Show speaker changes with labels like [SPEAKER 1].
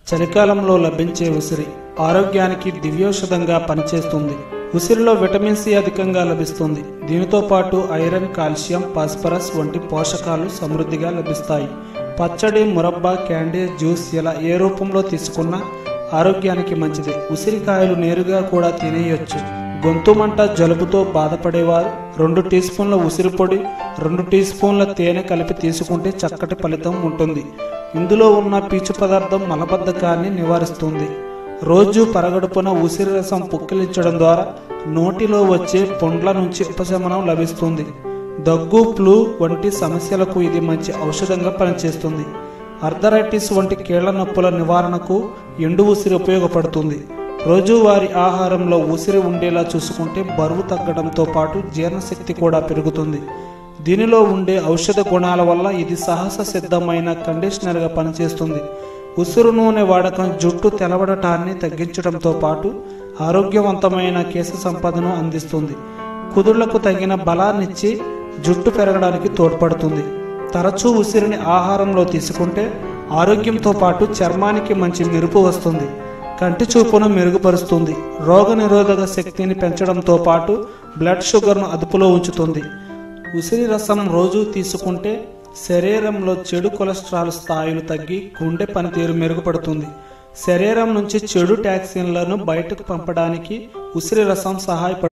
[SPEAKER 1] చలికాలంలో లభించే ఉసిరి ఆరోగ్యానికి దివ్యౌషధంగా పనిచేస్తుంది ఉసిరిలో విటమిన్ సి అధికంగా లభిస్తుంది దీనితో పాటు ఐరన్ కాల్షియం ఫాస్ఫరస్ వంటి పోషకాలు సమృద్ధిగా లభిస్తాయి పచ్చడి మురబ్బా క్యాండీ జ్యూస్ ఇలా ఏ రూపంలో తీసుకున్నా ఆరోగ్యానికి మంచిది ఉసిరికాయలు నేరుగా కూడా తినేయొచ్చు గొంతు మంట జలుబుతో బాధపడేవారు రెండు టీ స్పూన్ల ఉసిరి పొడి రెండు టీ స్పూన్ల తేనె కలిపి తీసుకుంటే చక్కటి ఫలితం ఉంటుంది ఇందులో ఉన్న పీచు పదార్థం మలబద్ధకాన్ని నివారిస్తుంది రోజు పరగడుపున ఉసిరి రసం పుక్కిలించడం ద్వారా నోటిలో వచ్చే పొండ్ల నుంచి ఉపశమనం లభిస్తుంది దగ్గు ఫ్లూ వంటి సమస్యలకు ఇది మంచి ఔషధంగా పనిచేస్తుంది అర్థరైటిస్ వంటి కీళ్ల నొప్పుల నివారణకు ఎండు ఉసిరి ఉపయోగపడుతుంది రోజువారీ ఆహారంలో ఉసిరి ఉండేలా చూసుకుంటే బరువు తగ్గడంతో పాటు జీర్ణశక్తి కూడా పెరుగుతుంది దీనిలో ఉండే ఔషధ గుణాల వల్ల ఇది సాహస సిద్ధమైన కండిషనర్గా పనిచేస్తుంది ఉసిరు నూనె వాడకం జుట్టు తెలవడటాన్ని తగ్గించడంతో పాటు ఆరోగ్యవంతమైన కేశ సంపదను అందిస్తుంది కుదుళ్లకు తగిన బలాన్నిచ్చి జుట్టు పెరగడానికి తోడ్పడుతుంది తరచూ ఉసిరిని ఆహారంలో తీసుకుంటే ఆరోగ్యంతో పాటు చర్మానికి మంచి మెరుపు వస్తుంది కంటి చూపును మెరుగుపరుస్తుంది రోగ నిరోధక శక్తిని పెంచడంతో పాటు బ్లడ్ షుగర్ను అదుపులో ఉంచుతుంది ఉసిరి రసం రోజు తీసుకుంటే శరీరంలో చెడు కొలెస్ట్రాల్ స్థాయిలు తగ్గి గుండె పనితీరు మెరుగుపడుతుంది శరీరం నుంచి చెడు టాక్సిన్లను బయటకు పంపడానికి ఉసిరి రసం సహాయపడుతుంది